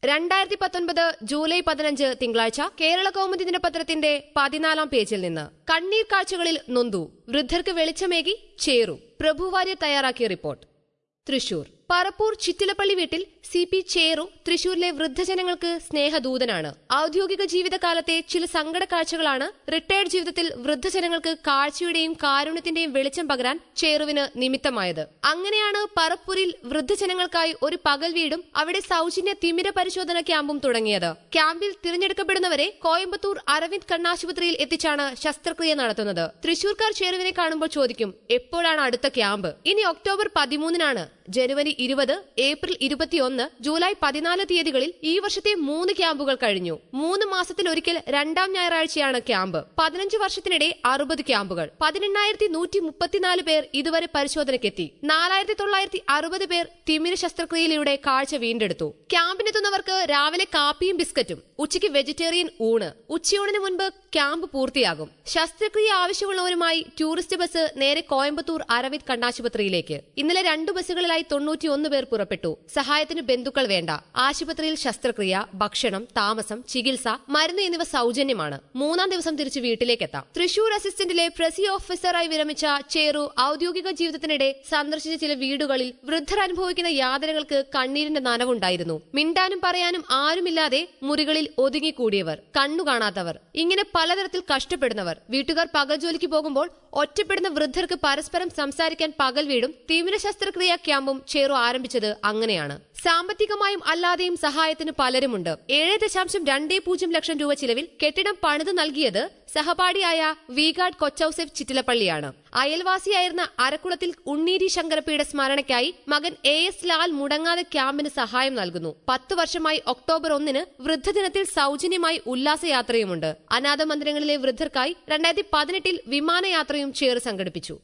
രണ്ടായിരത്തി പത്തൊൻപത് ജൂലൈ പതിനഞ്ച് തിങ്കളാഴ്ച കേരള കൗമുദി ദിനപത്രത്തിന്റെ പതിനാലാം പേജിൽ നിന്ന് കണ്ണീർ കാഴ്ചകളിൽ നൊന്തു വൃദ്ധർക്ക് വെളിച്ചമേകി ചേറു പ്രഭുവാര്യർ തയ്യാറാക്കിയ റിപ്പോർട്ട് തൃശൂർ പറപ്പൂർ ചിറ്റിലപ്പള്ളി വീട്ടിൽ സി പി ചേറു തൃശൂരിലെ വൃദ്ധജനങ്ങൾക്ക് സ്നേഹദൂതനാണ് ഔദ്യോഗിക ജീവിതകാലത്തെ ചില സങ്കട കാഴ്ചകളാണ് റിട്ടയർഡ് ജീവിതത്തിൽ വൃദ്ധജനങ്ങൾക്ക് കാഴ്ചയുടെയും കാരുണ്യത്തിന്റെയും വെളിച്ചം പകരാൻ ചേറുവിന് നിമിത്തമായത് അങ്ങനെയാണ് പറപ്പൂരിൽ വൃദ്ധജനങ്ങൾക്കായി ഒരു പകൽ വീടും അവിടെ സൗജന്യ തിമിര പരിശോധന ക്യാമ്പും തുടങ്ങിയത് ക്യാമ്പിൽ തിരഞ്ഞെടുക്കപ്പെടുന്നവരെ കോയമ്പത്തൂർ അരവിന്ദ് കണ്ണാശുപത്രിയിൽ എത്തിച്ചാണ് ശസ്ത്രക്രിയ നടത്തുന്നത് തൃശൂർക്കാർ ചേരുവിനെ കാണുമ്പോൾ ചോദിക്കും എപ്പോഴാണ് അടുത്ത ക്യാമ്പ് ഇനി ഒക്ടോബർ പതിമൂന്നിനാണ് ജനുവരി ഇരുപത് ഏപ്രിൽ ഇരുപത്തിയൊന്ന് ജൂലൈ പതിനാല് തീയതികളിൽ ഈ വർഷത്തെ മൂന്ന് ക്യാമ്പുകൾ കഴിഞ്ഞു മൂന്ന് മാസത്തിലൊരിക്കൽ രണ്ടാം ഞായറാഴ്ചയാണ് ക്യാമ്പ് പതിനഞ്ച് വർഷത്തിനിടെ അറുപത് ക്യാമ്പുകൾ പതിനെണ്ണായിരത്തി നൂറ്റി മുപ്പത്തിനാല് പേർ ഇതുവരെ പരിശോധനയ്ക്കെത്തി നാലായിരത്തി തൊള്ളായിരത്തി അറുപത് പേർ തിമിര ശസ്ത്രക്രിയയിലൂടെ കാഴ്ച വീണ്ടെടുത്തു ക്യാമ്പിനെത്തുന്നവർക്ക് രാവിലെ കാപ്പിയും ബിസ്ക്കറ്റും ഉച്ചയ്ക്ക് വെജിറ്റേറിയൻ ഊണ് ഉച്ചയൂണിന് മുൻപ് ക്യാമ്പ് പൂർത്തിയാകും ശസ്ത്രക്രിയ ആവശ്യമുള്ളവരുമായി ടൂറിസ്റ്റ് ബസ് നേരെ കോയമ്പത്തൂർ അരവിന്ദ് കണ്ണാശുപത്രിയിലേക്ക് ഇന്നലെ രണ്ടു ബസ്സുകളിലായി തൊണ്ണൂറ്റിയൊന്ന് പേർ പുറപ്പെട്ടു സഹായത്തിന് ബന്ധുക്കൾ വേണ്ട ആശുപത്രിയിൽ ശസ്ത്രക്രിയ ഭക്ഷണം താമസം ചികിത്സ മരുന്ന് എന്നിവ സൗജന്യമാണ് മൂന്നാം ദിവസം തിരിച്ചു വീട്ടിലേക്കെത്താം തൃശൂർ അസിസ്റ്റന്റിലെ പ്രസി ഓഫീസറായി വിരമിച്ച ചേറു ഔദ്യോഗിക ജീവിതത്തിനിടെ സന്ദർശിച്ച ചില വീടുകളിൽ വൃദ്ധർ അനുഭവിക്കുന്ന യാതനകൾക്ക് കണ്ണീരിന്റെ നനവുണ്ടായിരുന്നു മിണ്ടാനും പറയാനും ആരുമില്ലാതെ മുറികളിൽ ഒതുങ്ങിക്കൂടിയവർ കണ്ണു കാണാത്തവർ ഇങ്ങനെ പലതരത്തിൽ കഷ്ടപ്പെടുന്നവർ വീട്ടുകാർ പകൽ ജോലിക്ക് പോകുമ്പോൾ ഒറ്റപ്പെടുന്ന വൃദ്ധർക്ക് പരസ്പരം സംസാരിക്കാൻ പകൽ വീടും തീവ്ര ശസ്ത്രക്രിയ ക്യാമ്പും ചേറു ആരംഭിച്ചത് അങ്ങനെയാണ് സാമ്പത്തികമായും അല്ലാതെയും സഹായത്തിന് പലരുമുണ്ട് ഏഴ് ദശാംശം രണ്ടേ പൂജ്യം ലക്ഷം രൂപ ചിലവിൽ കെട്ടിടം പണിത് നൽകിയത് സഹപാഠിയായ വിഗാഡ് കൊച്ചൌസെഫ് ചിറ്റിലപ്പള്ളിയാണ് അയൽവാസിയായിരുന്ന അരക്കുളത്തിൽ ഉണ്ണീരി ശങ്കരപ്പിയുടെ സ്മരണയ്ക്കായി മകൻ എ എസ് ലാൽ മുടങ്ങാതെ ക്യാമ്പിന് സഹായം നൽകുന്നു പത്ത് വർഷമായി ഒക്ടോബർ ഒന്നിന് വൃദ്ധദിനത്തിൽ സൗജന്യമായി ഉല്ലാസയാത്രയുമുണ്ട് അനാഥ മന്ദിരങ്ങളിലെ വൃദ്ധർക്കായി രണ്ടായിരത്തി പതിനെട്ടിൽ വിമാനയാത്രയും ചേർ സംഘടിപ്പിച്ചു